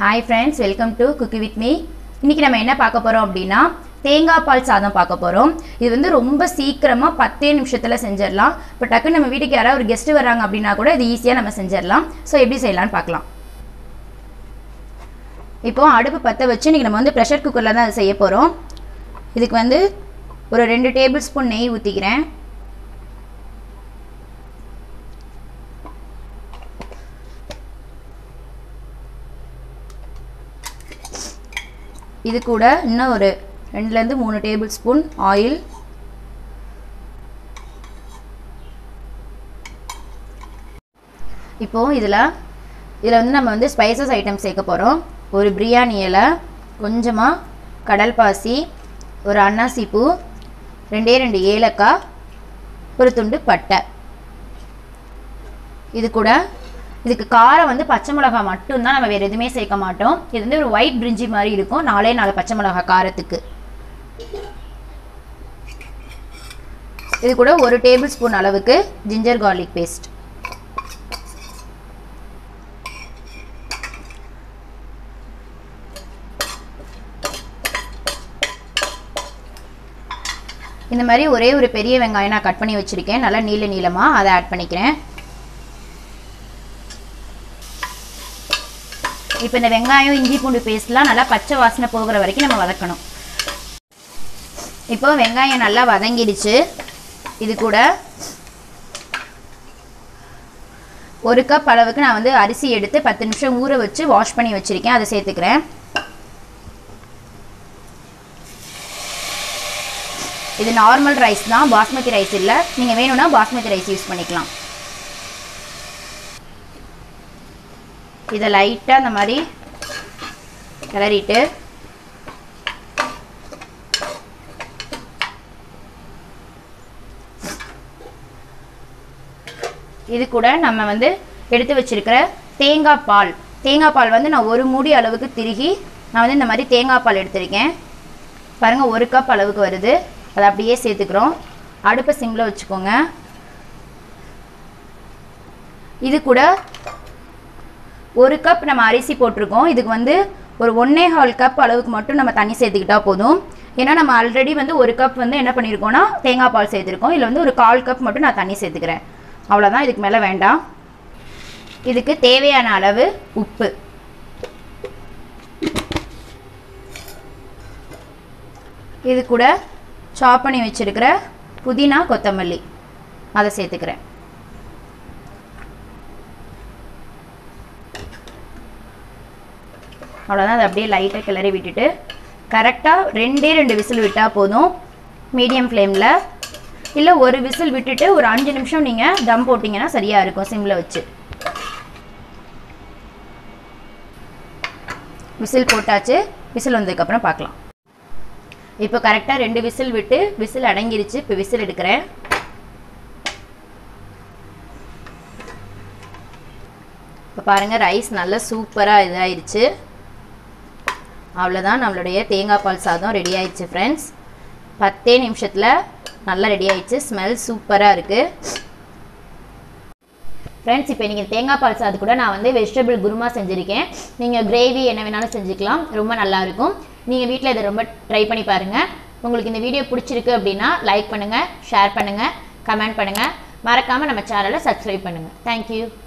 hi friends welcome to cookie with me இன்றைக்கி நம்ம என்ன பார்க்க போகிறோம் அப்படின்னா தேங்காய் பால் சாதம் பார்க்க போகிறோம் இது வந்து ரொம்ப சீக்கிரமாக பத்தே நிமிஷத்தில் செஞ்சிடலாம் இப்போ டக்குன்னு நம்ம வீட்டுக்கு யாராவது ஒரு கெஸ்ட்டு வராங்க அப்படின்னா கூட இது ஈஸியாக நம்ம செஞ்சிடலாம் ஸோ எப்படி செய்யலாம்னு பார்க்கலாம் இப்போ அடுப்பு பற்ற வச்சு இன்றைக்கி நம்ம வந்து ப்ரெஷர் குக்கரில் தான் அதை செய்ய போகிறோம் இதுக்கு வந்து ஒரு ரெண்டு டேபிள் ஸ்பூன் நெய் ஊற்றிக்கிறேன் இது கூட இன்னும் ஒரு ரெண்டுலேருந்து மூணு டேபிள் ஸ்பூன் ஆயில் இப்போது இதில் இதில் வந்து நம்ம வந்து ஸ்பைசஸ் ஐட்டம் சேர்க்க போகிறோம் ஒரு பிரியாணி இலை கொஞ்சமாக கடல் பாசி ஒரு அன்னாசி பூ ரெண்டே ரெண்டு ஏலக்காய் ஒரு துண்டு பட்டை இது கூட இதுக்கு காரம் வந்து பச்சை மிளகா மட்டும்தான் நம்ம வேறு எதுவுமே சேர்க்க மாட்டோம் இது வந்து ஒரு ஒயிட் பிரிஞ்சி மாதிரி இருக்கும் நாலே நாலு பச்சை மிளகா காரத்துக்கு இது கூட ஒரு டேபிள் ஸ்பூன் அளவுக்கு ஜிஞ்சர் கார்லிக் பேஸ்ட் இந்த மாதிரி ஒரே ஒரு பெரிய வெங்காயம் நான் கட் பண்ணி வச்சுருக்கேன் நல்லா நீள நீளமாக அதை ஆட் பண்ணிக்கிறேன் இப்போ இந்த வெங்காயம் இஞ்சி பூண்டு பேஸ்ட்லாம் நல்லா பச்சை வாசனை போகிற வரைக்கும் நம்ம வதக்கணும் இப்போ வெங்காயம் நல்லா வதங்கிடுச்சு இது கூட ஒரு கப் அளவுக்கு நான் வந்து அரிசி எடுத்து பத்து நிமிஷம் ஊற வச்சு வாஷ் பண்ணி வச்சுருக்கேன் அதை சேர்த்துக்கிறேன் இது நார்மல் ரைஸ் தான் பாஸ்மதி ரைஸ் இல்லை நீங்கள் வேணும்னா பாஸ்மதி ரைஸ் யூஸ் பண்ணிக்கலாம் இதை லைட்டாக இந்த மாதிரி கிளறிட்டு இது கூட நம்ம வந்து எடுத்து வச்சிருக்கிற தேங்காய் பால் தேங்காய் பால் வந்து நான் ஒரு மூடி அளவுக்கு திருகி நான் வந்து இந்த மாதிரி தேங்காய் பால் எடுத்திருக்கேன் பாருங்கள் ஒரு கப் அளவுக்கு வருது அதை அப்படியே சேர்த்துக்கிறோம் அடுப்பை சிம்மில் வச்சுக்கோங்க இது கூட ஒரு கப் நம்ம அரிசி போட்டிருக்கோம் இதுக்கு வந்து ஒரு ஒன்னே ஹால் கப் அளவுக்கு மட்டும் நம்ம தண்ணி சேர்த்துக்கிட்டா போதும் ஏன்னா நம்ம ஆல்ரெடி வந்து ஒரு கப் வந்து என்ன பண்ணியிருக்கோம்னா தேங்காய் பால் சேர்த்துருக்கோம் இதில் வந்து ஒரு கால் கப் மட்டும் நான் தண்ணி சேர்த்துக்கிறேன் அவ்வளோதான் இதுக்கு மேலே வேண்டாம் இதுக்கு தேவையான அளவு உப்பு இது கூட சாப் பண்ணி வச்சுருக்கிற புதினா கொத்தமல்லி அதை சேர்த்துக்கிறேன் அவ்வளோதான் அதை அப்படியே லைட்டாக கிளறி விட்டுட்டு கரெக்டாக ரெண்டே ரெண்டு விசில் விட்டால் போதும் மீடியம் ஃப்ளேமில் இல்லை ஒரு விசில் விட்டுட்டு ஒரு அஞ்சு நிமிஷம் நீங்கள் தம் போட்டிங்கன்னா சரியாக இருக்கும் சிம்மில் வச்சு விசில் போட்டாச்சு விசில் வந்ததுக்கப்புறம் பார்க்கலாம் இப்போ கரெக்டாக ரெண்டு விசில் விட்டு விசில் அடங்கிருச்சு இப்போ விசில் எடுக்கிறேன் இப்போ பாருங்கள் ரைஸ் நல்லா சூப்பராக இதாயிருச்சு அவ்வளோதான் நம்மளுடைய தேங்காய் பால் சாதம் ரெடி ஆயிடுச்சு ஃப்ரெண்ட்ஸ் பத்தே நிமிஷத்தில் நல்லா ரெடி ஆயிடுச்சு ஸ்மெல் சூப்பராக இருக்குது ஃப்ரெண்ட்ஸ் இப்போ நீங்கள் தேங்காய் பால் சாதம் கூட நான் வந்து வெஜிடபிள் குருமா செஞ்சுருக்கேன் நீங்கள் கிரேவி என்ன வேணாலும் செஞ்சுக்கலாம் ரொம்ப நல்லாயிருக்கும் நீங்கள் வீட்டில் இதை ரொம்ப ட்ரை பண்ணி பாருங்கள் உங்களுக்கு இந்த வீடியோ பிடிச்சிருக்கு அப்படின்னா லைக் பண்ணுங்கள் ஷேர் பண்ணுங்கள் கமெண்ட் பண்ணுங்கள் மறக்காமல் நம்ம சேனலை சப்ஸ்கிரைப் பண்ணுங்கள் தேங்க்யூ